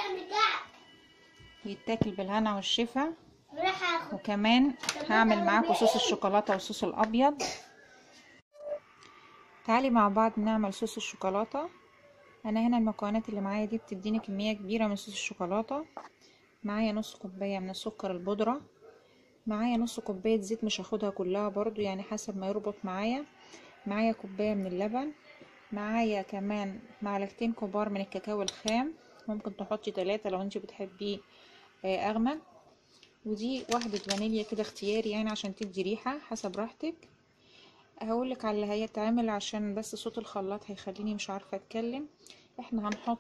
يتاكل بالهنا والشفا راح اخد وكمان هعمل معاكم صوص الشوكولاته والصوص الابيض تعالي مع بعض نعمل صوص الشوكولاته انا هنا المكونات اللي معايا دي بتديني كميه كبيره من صوص الشوكولاته معايا نص كوبايه من السكر البودره معايا نص كوبايه زيت مش هاخدها كلها برضو يعني حسب ما يربط معايا معايا كوبايه من اللبن معايا كمان معلقتين كبار من الكاكاو الخام ممكن تحطي ثلاثة لو انت بتحبيه آه، اغمق ودي واحدة فانيليا كده اختياري يعني عشان تدي ريحة حسب راحتك هقولك على اللي هيتعمل عشان بس صوت الخلاط هيخليني مش عارفة اتكلم احنا هنحط